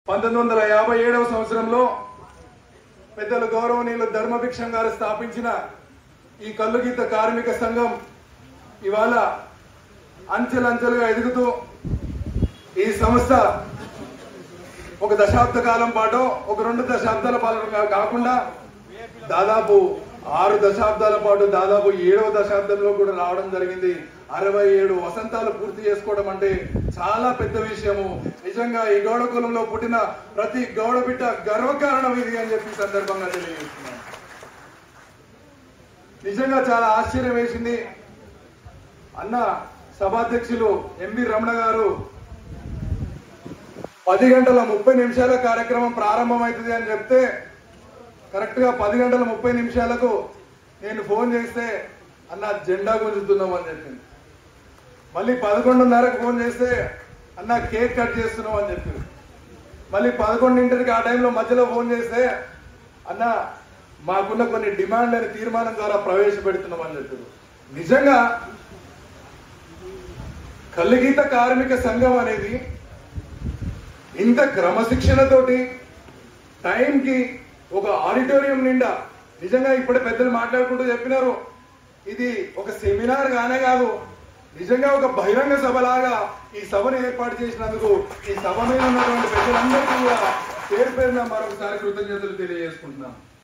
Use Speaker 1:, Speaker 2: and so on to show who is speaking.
Speaker 1: పంతొమ్మిది వందల యాభై ఏడవ సంవత్సరంలో పెద్దలు గౌరవనీయులు ధర్మభిక్షం గారు స్థాపించిన ఈ కల్లుగీత కార్మిక సంఘం ఇవాళ అంచెలంచెలుగా ఎదుగుతూ ఈ సంస్థ ఒక దశాబ్ద కాలం పాటు ఒక రెండు దశాబ్దాల పాటు కా- కాకుండా దాదాపు ఆరు దశాబ్దాల పాటు దాదాపు ఏడవ దశాబ్దంలో కూడా రావడం జరిగింది అరవై ఏడు వసంతాలు పూర్తి చేసుకోవడం అంటే చాలా పెద్ద విషయము నిజంగా ఈ గౌడ కులంలో పుట్టిన ప్రతి గౌడ బిడ్డ గర్వకారణం ఇది అని చెప్పి ఈ సందర్భంగా తెలియజేస్తున్నాను నిజంగా చాలా ఆశ్చర్యం వేసింది అన్న సభాధ్యక్షులు ఎంవి రమణ గారు పది గంటల ముప్పై నిమిషాల కార్యక్రమం ప్రారంభమవుతుంది అని చెప్తే కరెక్ట్ గా పది గంటల ముప్పై నిమిషాలకు నేను ఫోన్ చేస్తే అన్న జెండా గుంజుతున్నాం అని చెప్పింది మళ్ళీ పదకొండున్నరకు ఫోన్ చేస్తే అన్న కేక్ కట్ చేస్తున్నాం అని చెప్పింది మళ్ళీ పదకొండింటికి ఆ టైంలో మధ్యలో ఫోన్ చేస్తే అన్న మాకున్న కొన్ని డిమాండ్ అని తీర్మానం ద్వారా ప్రవేశపెడుతున్నాం అని చెప్పారు నిజంగా కల్లుగీత కార్మిక సంఘం అనేది ఇంత క్రమశిక్షణతోటి టైంకి ఒక ఆడిటోరియం నిండా నిజంగా ఇప్పుడే పెద్దలు మాట్లాడుకుంటూ చెప్పినారు ఇది ఒక సెమినార్ గానే కాదు నిజంగా ఒక బహిరంగ సభలాగా ఈ సభను ఏర్పాటు చేసినందుకు ఈ సభ మీద ఉన్నటువంటి పెద్దలందరికీ కూడా పేరు పేరున మరొకసారి కృతజ్ఞతలు తెలియజేసుకుంటున్నాం